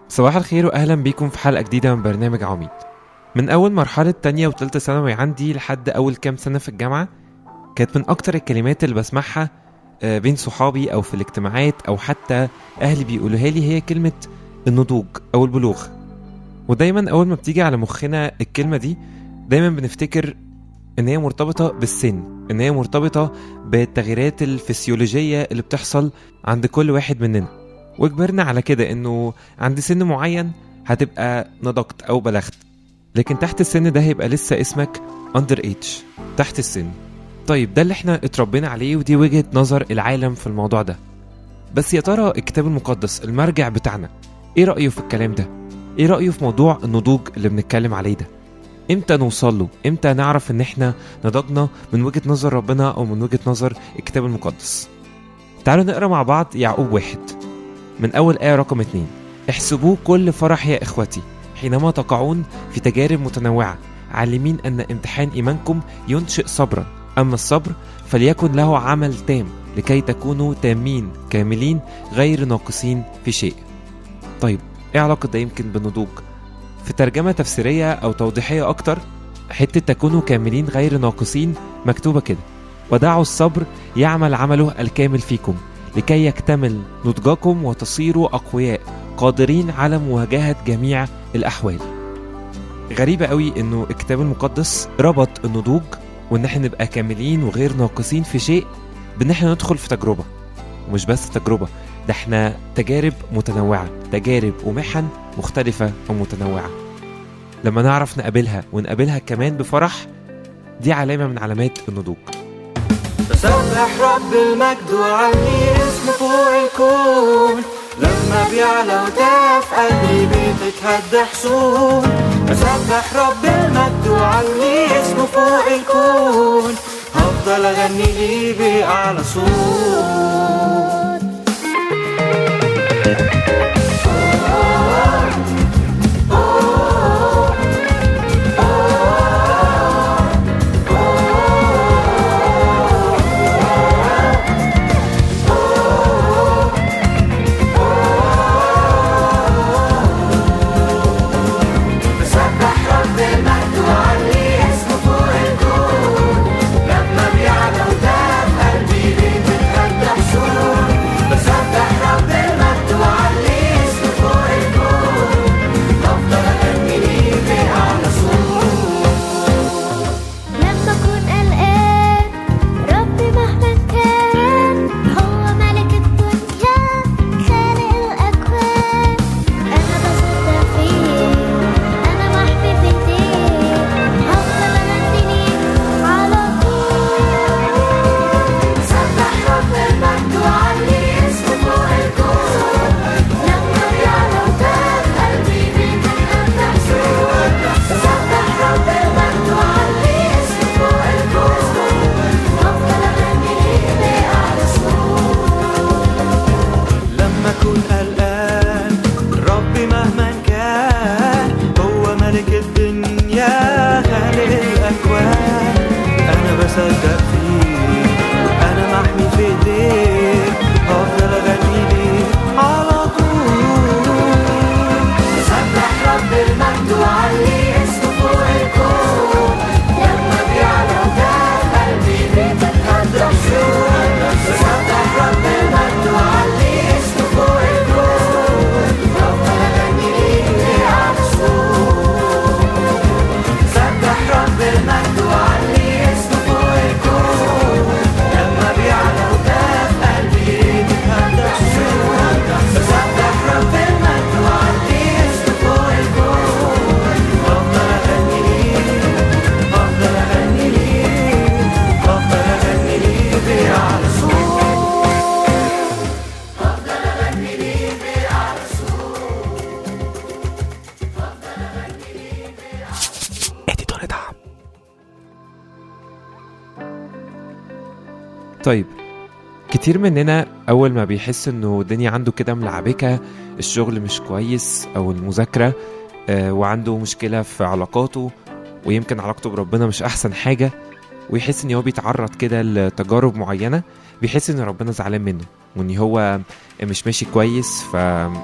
صباح الخير واهلا بيكم في حلقه جديده من برنامج عميد من اول مرحله تانية وتالتة ثانوي عندي لحد اول كام سنه في الجامعه كانت من اكتر الكلمات اللي بسمعها آه، بين صحابي او في الاجتماعات او حتى اهلي بيقولوها لي هي كلمه النضوج او البلوغ ودايما اول ما بتيجي على مخنا الكلمه دي دايما بنفتكر ان هي مرتبطه بالسن ان هي مرتبطه بالتغييرات الفسيولوجيه اللي بتحصل عند كل واحد مننا وكبرنا على كده انه عند سن معين هتبقى نضجت او بلغت لكن تحت السن ده هيبقى لسه اسمك اندر ايج تحت السن طيب ده اللي احنا اتربينا عليه ودي وجهة نظر العالم في الموضوع ده بس يا ترى الكتاب المقدس المرجع بتاعنا ايه رأيه في الكلام ده ايه رأيه في موضوع النضوج اللي بنتكلم عليه ده امتى نوصل له امتى نعرف ان احنا نضجنا من وجهة نظر ربنا او من وجهة نظر الكتاب المقدس تعالوا نقرا مع بعض يعقوب واحد من أول آية رقم اتنين احسبوه كل فرح يا إخوتي حينما تقعون في تجارب متنوعة عالمين أن امتحان إيمانكم ينشئ صبرا أما الصبر فليكن له عمل تام لكي تكونوا تامين كاملين غير ناقصين في شيء طيب ايه علاقة ده يمكن بالنضوج في ترجمة تفسيرية أو توضيحية أكتر حتة تكونوا كاملين غير ناقصين مكتوبة كده ودعوا الصبر يعمل عمله الكامل فيكم لكي يكتمل نضجكم وتصيروا أقوياء قادرين على مواجهة جميع الأحوال غريبة قوي إنه الكتاب المقدس ربط النضوج وإن احنا نبقى كاملين وغير ناقصين في شيء بإن احنا ندخل في تجربة ومش بس تجربة ده احنا تجارب متنوعة تجارب ومحن مختلفة ومتنوعة لما نعرف نقابلها ونقابلها كمان بفرح دي علامة من علامات النضوج بسبح رب المجد وعلي اسمه فوق الكون لما بيعلى وتقف قلبي بتتهدى حصون بسبح رب المجد وعلي اسمه فوق الكون هفضل اغني ليه بأعلى صوت بسبح رب المجد وعلي اسمه فوق الكون لما بيعلى وتاب قلبي ليه بتهدى حصون بسبح رب المجد وعلي اسمه فوق الكون بفضل اغني ليه بأعلى صوت لما أكون قلقان ربي مهما كان هو ملك الدنيا خالق الأكوان أنا بصدق فيه أنا محمي في إيديه هفضل أغني ليه على طول سبح رب المجد وعلي اسمه فوق الكون لما بيعلى وتاب قلبي بيه بتهدى حصون سبح رب المجد وعلي اسمه فوق الكون بفضل اغني ليه بأعلى صوت لما اكون قلقان ربي مهما كان هو ملك الدنيا خالق الاكوان انا بصدق فيه انا محمي في ايديه هفضل اغني ليه على طول سبح رب المجد وعلي اسمه فوق الكون لما بيعلى وتاب قلبي بتتهدى حصون سبح رب المجد وعلي اسمه فوق الكون بفضل اغني ليه بأعلى صوت سبح رب المجد وعلي اسمه فوق الكون لما بيعلى وتاب قلبي بتهدى حصون سبح رب المجد وعلي اسمه فوق الكون بفضل اغني ليه بفضل اغني ليه بفضل اغني ليه بأعلى صوت بفضل اغني ليه بأعلى طيب كتير مننا أول ما بيحس إنه الدنيا عنده كده ملعبكة الشغل مش كويس أو المذاكرة آه، وعنده مشكلة في علاقاته ويمكن علاقته بربنا مش أحسن حاجة ويحس إن هو بيتعرض كده لتجارب معينة بيحس إن ربنا زعلان منه وإن هو مش ماشي كويس ف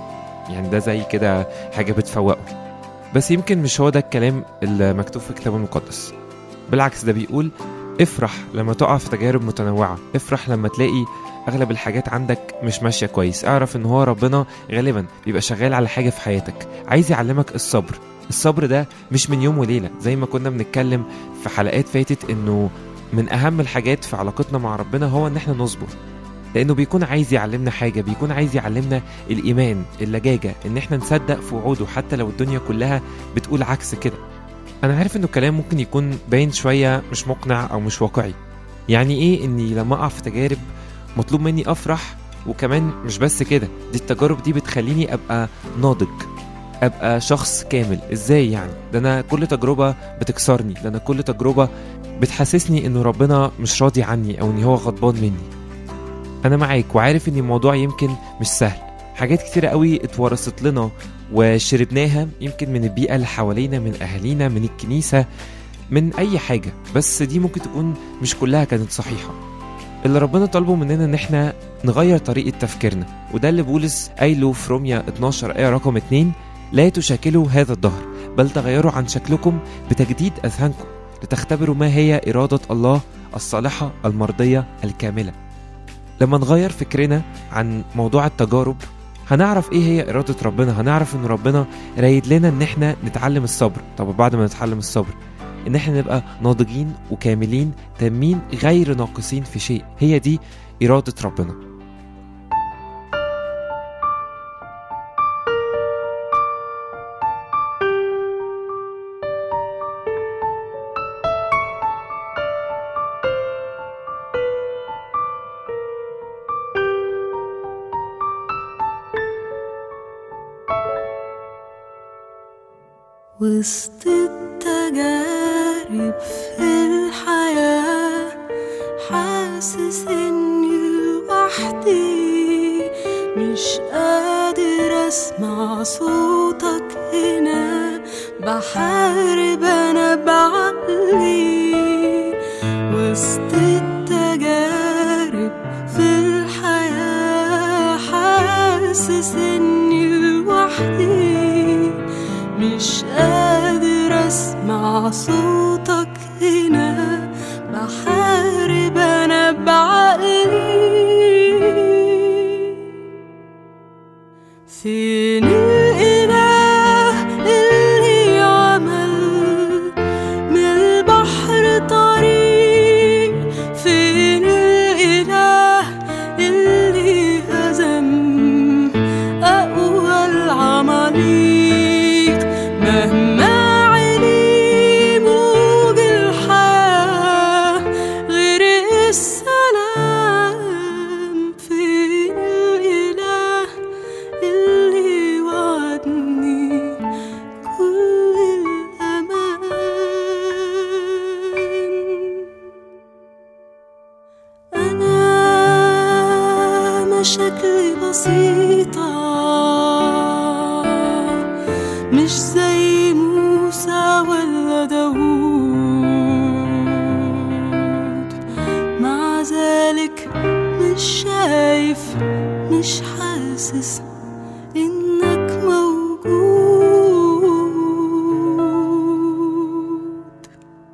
يعني ده زي كده حاجة بتفوقه بس يمكن مش هو ده الكلام اللي مكتوب في الكتاب المقدس بالعكس ده بيقول افرح لما تقع في تجارب متنوعة افرح لما تلاقي اغلب الحاجات عندك مش ماشية كويس اعرف ان هو ربنا غالبا بيبقى شغال على حاجة في حياتك عايز يعلمك الصبر الصبر ده مش من يوم وليلة زي ما كنا بنتكلم في حلقات فاتت انه من اهم الحاجات في علاقتنا مع ربنا هو ان احنا نصبر لانه بيكون عايز يعلمنا حاجه بيكون عايز يعلمنا الايمان اللجاجه ان احنا نصدق في وعوده حتى لو الدنيا كلها بتقول عكس كده انا عارف انه الكلام ممكن يكون باين شويه مش مقنع او مش واقعي يعني ايه اني لما اقع في تجارب مطلوب مني افرح وكمان مش بس كده دي التجارب دي بتخليني ابقى ناضج ابقى شخص كامل ازاي يعني ده انا كل تجربه بتكسرني ده انا كل تجربه بتحسسني انه ربنا مش راضي عني او ان هو غضبان مني انا معاك وعارف ان الموضوع يمكن مش سهل حاجات كتيرة قوي اتورثت لنا وشربناها يمكن من البيئة اللي حوالينا من أهالينا من الكنيسة من أي حاجة بس دي ممكن تكون مش كلها كانت صحيحة اللي ربنا طالبه مننا ان احنا نغير طريقة تفكيرنا وده اللي بولس قايله في روميا 12 آية رقم 2 لا تشاكلوا هذا الدهر بل تغيروا عن شكلكم بتجديد أذهانكم لتختبروا ما هي إرادة الله الصالحة المرضية الكاملة لما نغير فكرنا عن موضوع التجارب هنعرف ايه هي إرادة ربنا هنعرف ان ربنا رايد لنا ان احنا نتعلم الصبر طب بعد ما نتعلم الصبر ان احنا نبقى ناضجين وكاملين تامين غير ناقصين في شيء هي دي إرادة ربنا وسط التجارب في الحياة حاسس اني لوحدي مش قادر اسمع صوتك هنا بحارب انا بعقلي وسط التجارب في الحياة حاسس اني لوحدي مش قادر اسمع صوتك هنا بحارب انا بعقلي فين الاله اللي عمل من البحر طريق فين الاله اللي هزم اقوى العماليق مهما علي موج الحياة غير السلام فين الإله اللي وعدني كل الأمان أنا مشاكلي بسيطة مش زي موسى ولا داوود مع ذلك مش شايف مش حاسس إنك موجود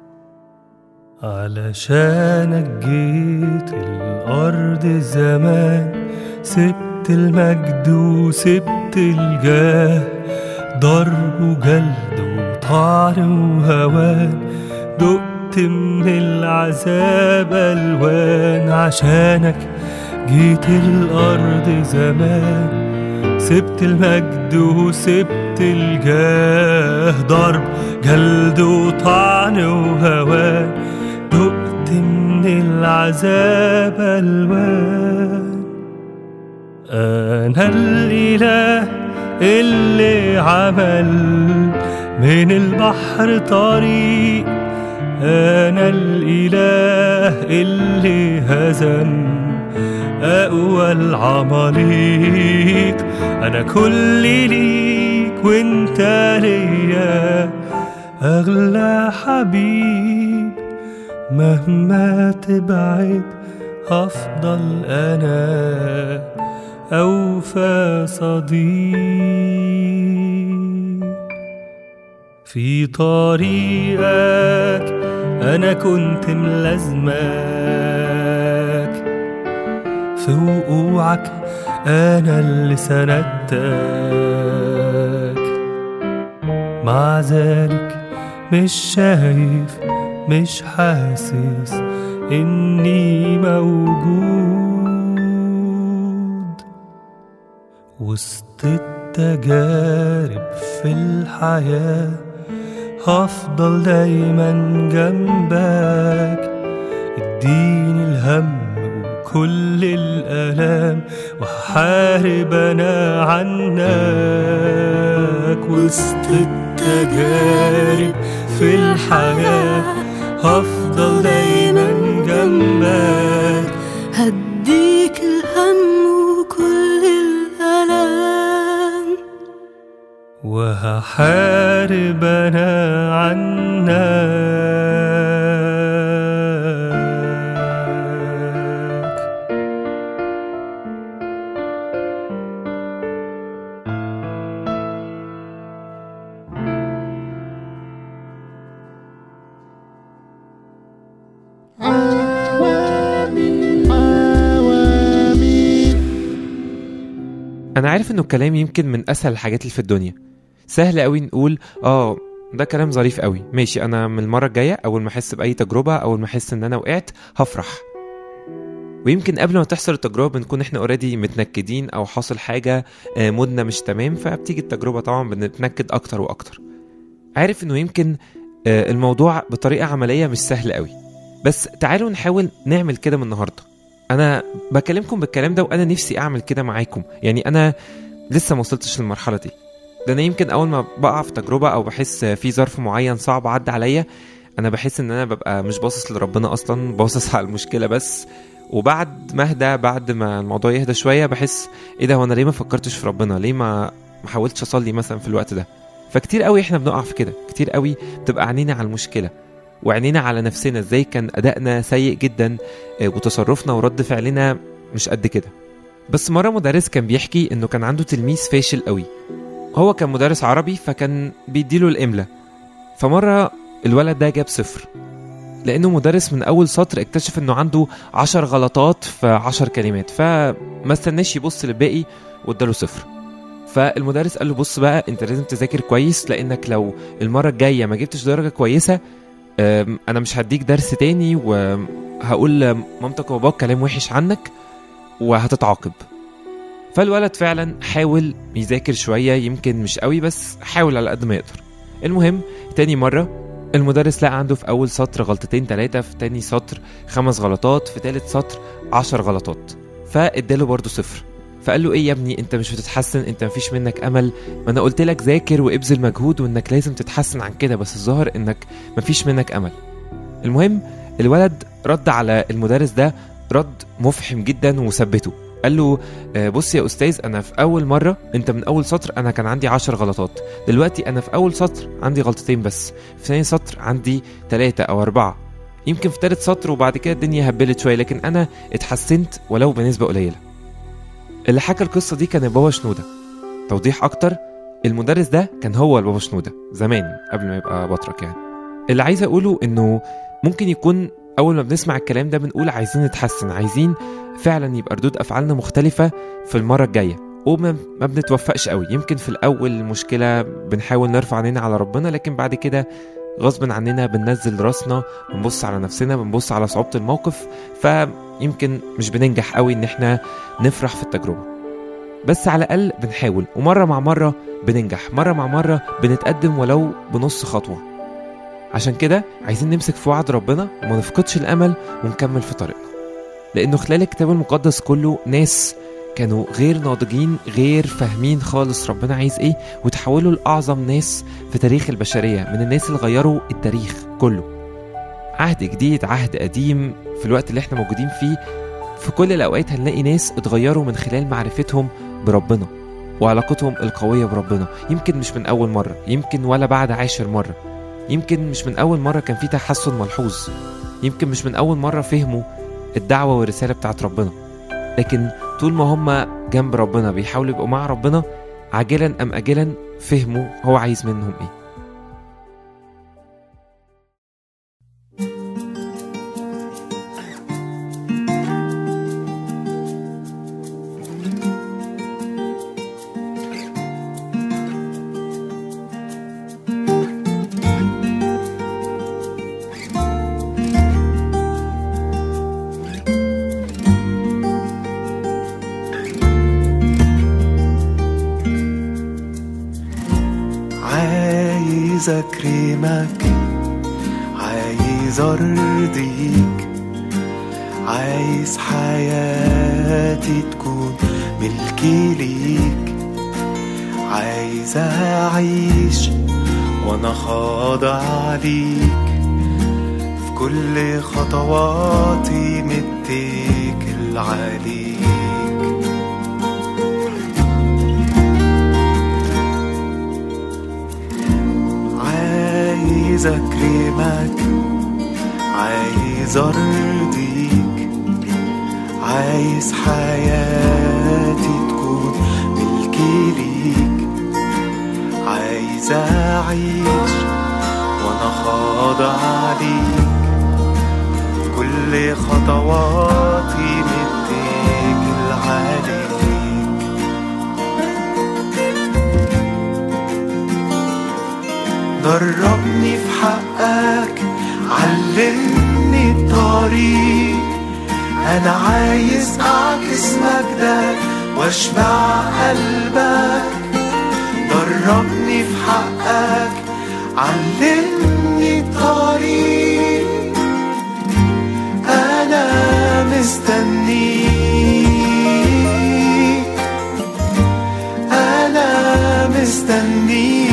علشانك جيت الأرض زمان سبت المجد وسبت الجاه ضرب وجلد وطعن وهوان دقت من العذاب ألوان عشانك جيت الأرض زمان سبت المجد وسبت الجاه ضرب جلد وطعن وهوان دقت من العذاب ألوان أنا الإله اللي عمل من البحر طريق أنا الإله اللي هزم أقوى العماليق أنا كل ليك وانت ليا أغلى حبيب مهما تبعد هفضل أنا أوفى صديق في طريقك أنا كنت ملازمك في وقوعك أنا اللي سندتك مع ذلك مش شايف مش حاسس إني موجود وسط التجارب في الحياة هفضل دايما جنبك اديني الهم وكل الآلام وهحارب أنا عنك وسط التجارب في الحياة هفضل دايما جنبك هديك الهم وكل الألام وهحارب أنا عنك انا عارف انه الكلام يمكن من اسهل الحاجات اللي في الدنيا سهل قوي نقول اه ده كلام ظريف قوي ماشي انا من المره الجايه اول ما احس باي تجربه اول ما احس ان انا وقعت هفرح ويمكن قبل ما تحصل التجربه بنكون احنا اوريدي متنكدين او حاصل حاجه آه، مودنا مش تمام فبتيجي التجربه طبعا بنتنكد اكتر واكتر عارف انه يمكن آه، الموضوع بطريقه عمليه مش سهل قوي بس تعالوا نحاول نعمل كده من النهارده انا بكلمكم بالكلام ده وانا نفسي اعمل كده معاكم يعني انا لسه ما وصلتش للمرحله دي ده انا يمكن اول ما بقع في تجربه او بحس في ظرف معين صعب عدى عليا انا بحس ان انا ببقى مش باصص لربنا اصلا باصص على المشكله بس وبعد ما اهدى بعد ما الموضوع يهدى شويه بحس ايه ده هو انا ليه ما فكرتش في ربنا ليه ما ما حاولتش اصلي مثلا في الوقت ده فكتير قوي احنا بنقع في كده كتير قوي بتبقى عينينا على المشكله وعينينا على نفسنا ازاي كان ادائنا سيء جدا آه، وتصرفنا ورد فعلنا مش قد كده بس مره مدرس كان بيحكي انه كان عنده تلميذ فاشل قوي هو كان مدرس عربي فكان بيديله الاملا فمره الولد ده جاب صفر لانه مدرس من اول سطر اكتشف انه عنده عشر غلطات في عشر كلمات فما استناش يبص للباقي واداله صفر فالمدرس قال له بص بقى انت لازم تذاكر كويس لانك لو المره الجايه ما جبتش درجه كويسه أم، انا مش هديك درس تاني وهقول لمامتك وباباك كلام وحش عنك وهتتعاقب فالولد فعلا حاول يذاكر شوية يمكن مش قوي بس حاول على قد ما يقدر المهم تاني مرة المدرس لقى عنده في أول سطر غلطتين تلاتة في تاني سطر خمس غلطات في تالت سطر عشر غلطات فاداله برضه صفر فقال له ايه يا ابني انت مش بتتحسن انت مفيش منك امل ما انا قلت لك ذاكر وابذل مجهود وانك لازم تتحسن عن كده بس الظاهر انك مفيش منك امل المهم الولد رد على المدرس ده رد مفحم جدا وثبته قال له آه، بص يا استاذ انا في اول مره انت من اول سطر انا كان عندي عشر غلطات دلوقتي انا في اول سطر عندي غلطتين بس في ثاني سطر عندي ثلاثة او اربعة يمكن في ثالث سطر وبعد كده الدنيا هبلت شويه لكن انا اتحسنت ولو بنسبه قليله اللي حكى القصه دي كان البابا شنوده توضيح اكتر المدرس ده كان هو البابا شنوده زمان قبل ما يبقى بطرك يعني اللي عايز اقوله انه ممكن يكون اول ما بنسمع الكلام ده بنقول عايزين نتحسن عايزين فعلا يبقى ردود افعالنا مختلفه في المره الجايه وما ما بنتوفقش قوي يمكن في الاول المشكله بنحاول نرفع عينينا على ربنا لكن بعد كده غصب عننا بننزل راسنا بنبص على نفسنا بنبص على صعوبه الموقف فيمكن مش بننجح قوي ان احنا نفرح في التجربه بس على الاقل بنحاول ومره مع مره بننجح مره مع مره بنتقدم ولو بنص خطوه عشان كده عايزين نمسك في وعد ربنا وما نفقدش الامل ونكمل في طريقنا لانه خلال الكتاب المقدس كله ناس كانوا غير ناضجين غير فاهمين خالص ربنا عايز ايه وتحولوا لاعظم ناس في تاريخ البشريه من الناس اللي غيروا التاريخ كله عهد جديد عهد قديم في الوقت اللي احنا موجودين فيه في كل الاوقات هنلاقي ناس اتغيروا من خلال معرفتهم بربنا وعلاقتهم القويه بربنا يمكن مش من اول مره يمكن ولا بعد عاشر مره يمكن مش من اول مره كان في تحسن ملحوظ يمكن مش من اول مره فهموا الدعوه والرساله بتاعت ربنا لكن طول ما هم جنب ربنا بيحاولوا يبقوا مع ربنا عاجلا ام اجلا فهموا هو عايز منهم ايه عايز اكرمك عايز ارضيك عايز حياتي تكون ملكي ليك عايز اعيش وانا خاضع ليك في كل خطواتي متكل عليك عايز اكرمك عايز ارضيك عايز حياتي تكون ملكي ليك عايز اعيش وانا خاضع ليك في كل خطواتي متكل عليك دربني في حقك علمني الطريق انا عايز اعكس مجدك واشبع قلبك دربني في حقك علمني الطريق انا مستنيك انا مستنيك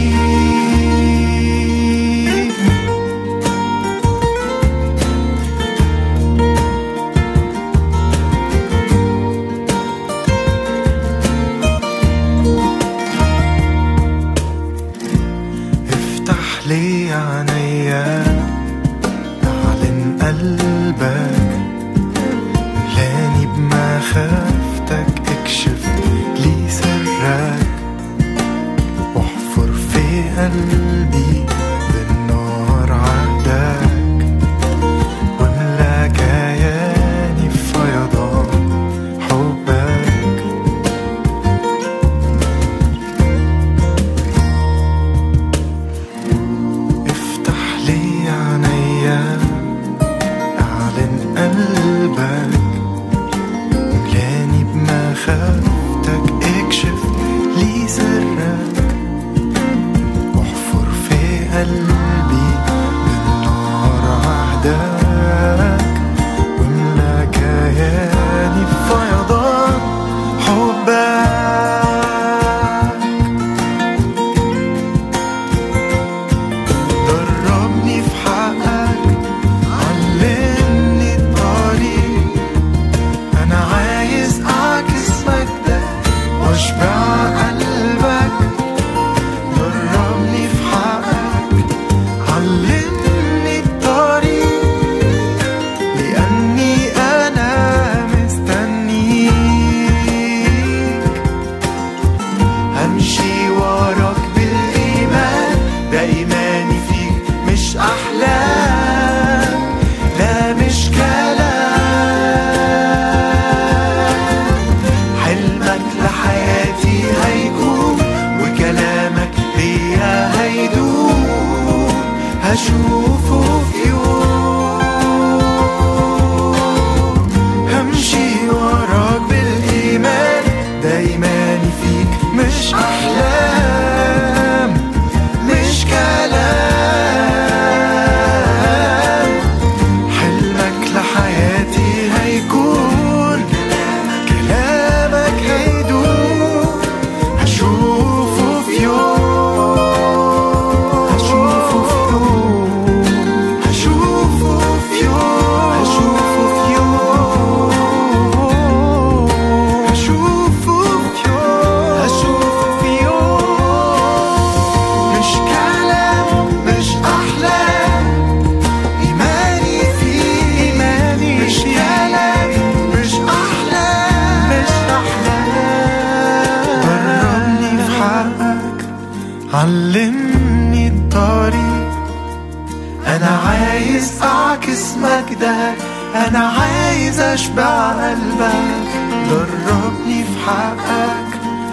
افتح لي عينيا اعلن قلبك ملاني بمخافتك اكشف لي سرك واحفر في قلبي بالنار عهدك واملا كياني بفيضان حبك افتح لي عينيا اعلن قلبك ملاني بمخافتك اكشف لي سرك واحفر في قلبي بالنار عهدك واملا كياني بفيضان حبك دربني في حقك علمني الطريق انا عايز اعكس مجدك واشبع قلبك دربني في حقك علمني الطريق لاني انا مستنيك همشي وراك بالإيمان ده إيماني فيك مش أحلام لا مش كلام حلمك لحياتي هيكون وكلامك ليا هيدوم هشوفه في يوم همشي وراك بالإيمان ده إيماني فيك مش أحلام مش كلام حلمك لحياتي هيكون كلامك هيدوم هشوفه في يوم هشوفه في يوم علمني الطريق أنا عايز أعكس مجدك أنا عايز أشبع قلبك دربني في حقك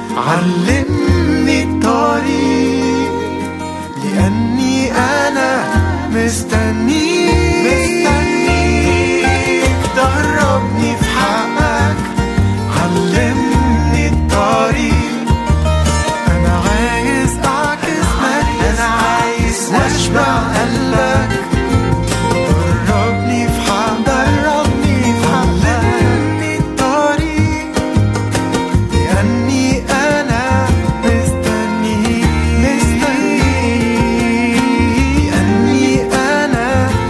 علمني الطريق لأني أنا مستنيك مستنيك دربني في حقك علمني الطريق أنا عايز أعكس مجدك أنا عايز أشبع قلبك دربني في حقك دربني في حقك علمني الطريق لأني أنا مستنيك مستنيك لأني أنا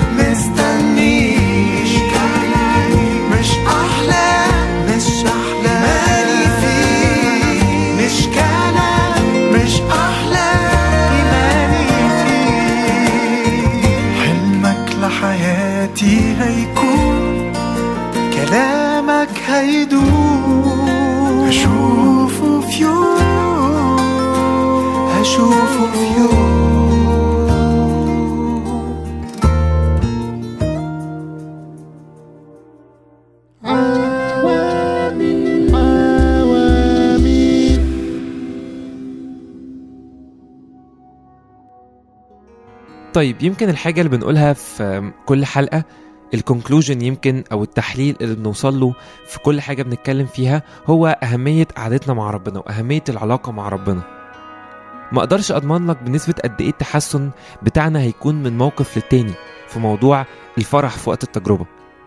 مستنيك مش أحلى مش أحلى مالي فيك مش كلام مش أحلى إيماني فيك حلمك لحياتي هيكون كلامك هيدوم هشوفه في يوم هشوفه في يوم طيب يمكن الحاجة اللي بنقولها في كل حلقة الكونكلوجن يمكن او التحليل اللي بنوصل له في كل حاجة بنتكلم فيها هو أهمية قعدتنا مع ربنا وأهمية العلاقة مع ربنا ما اقدرش اضمن لك بنسبة قد ايه التحسن بتاعنا هيكون من موقف للتاني في موضوع الفرح في وقت التجربة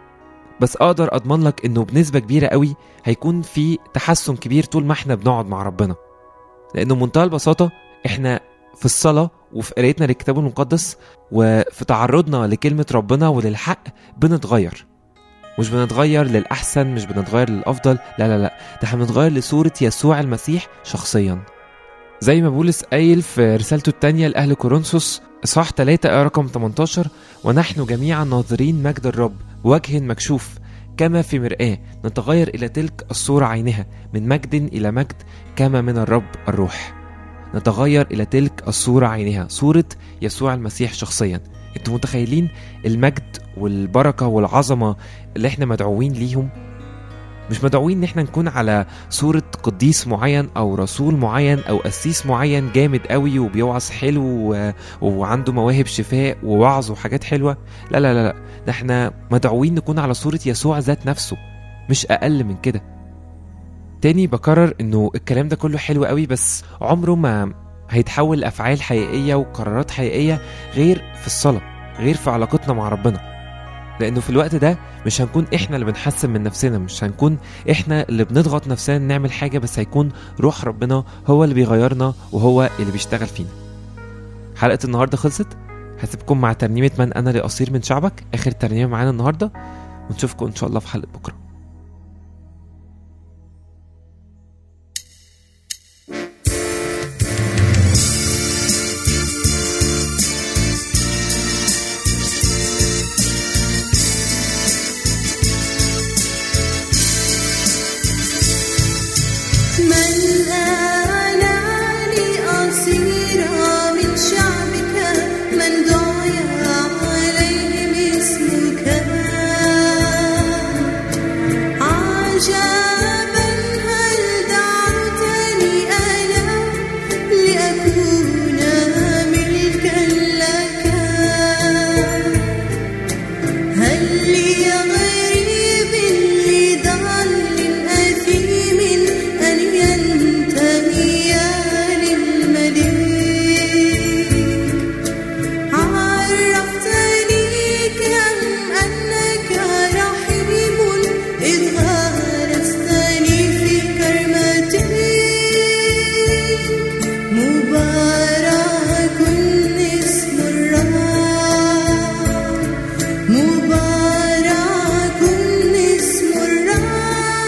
بس اقدر اضمن لك انه بنسبة كبيرة قوي هيكون في تحسن كبير طول ما احنا بنقعد مع ربنا لانه بمنتهى البساطة احنا في الصلاة وفي قرايتنا للكتاب المقدس وفي تعرضنا لكلمة ربنا وللحق بنتغير مش بنتغير للأحسن مش بنتغير للأفضل لا لا لا ده احنا بنتغير لصورة يسوع المسيح شخصيا زي ما بولس قايل في رسالته التانية لأهل كورنثوس إصحاح 3 آية رقم 18 ونحن جميعا ناظرين مجد الرب وجه مكشوف كما في مرآة نتغير إلى تلك الصورة عينها من مجد إلى مجد كما من الرب الروح نتغير إلى تلك الصورة عينها صورة يسوع المسيح شخصيا انتوا متخيلين المجد والبركة والعظمة اللي احنا مدعوين ليهم مش مدعوين ان احنا نكون على صورة قديس معين او رسول معين او قسيس معين جامد قوي وبيوعظ حلو و... وعنده مواهب شفاء ووعظ وحاجات حلوة لا لا لا لا ده احنا مدعوين نكون على صورة يسوع ذات نفسه مش اقل من كده تاني بكرر انه الكلام ده كله حلو قوي بس عمره ما هيتحول لافعال حقيقيه وقرارات حقيقيه غير في الصلاه غير في علاقتنا مع ربنا لانه في الوقت ده مش هنكون احنا اللي بنحسن من نفسنا مش هنكون احنا اللي بنضغط نفسنا نعمل حاجه بس هيكون روح ربنا هو اللي بيغيرنا وهو اللي بيشتغل فينا حلقه النهارده خلصت هسيبكم مع ترنيمه من انا لاصير من شعبك اخر ترنيمه معانا النهارده ونشوفكم ان شاء الله في حلقه بكره من أنا لأصير من شعبك من دعي عليهم اسمك عجبا هل دعوتني أنا لأكون ملكا لك هل لي غريب لضال أثيم أن ينتمي للملك عرفتني كم أنك رحيم إذ غرستني في كرمتك مبارك اسم الرب مبارك اسم الرب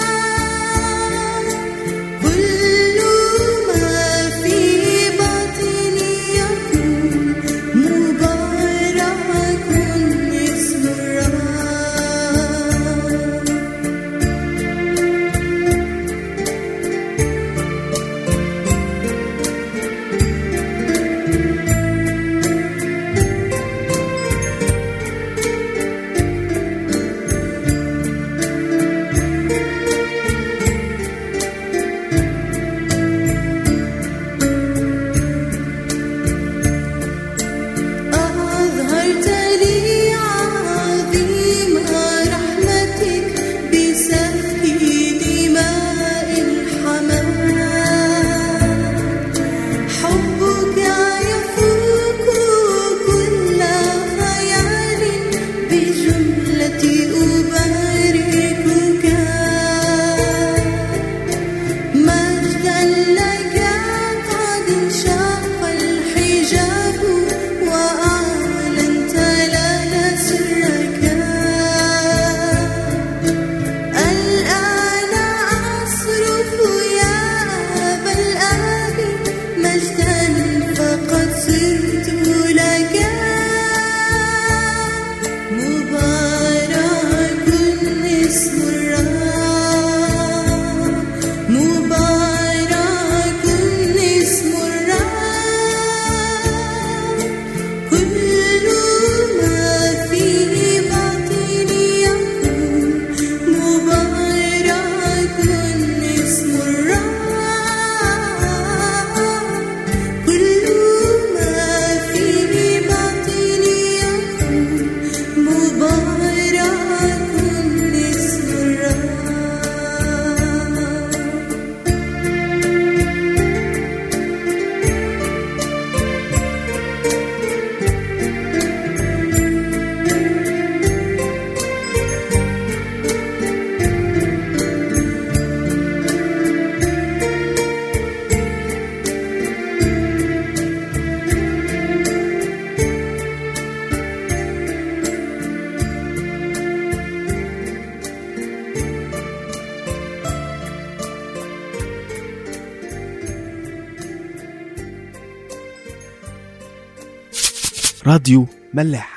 كل ما في باطني يقول مبارك اسم الرب راديو ملاح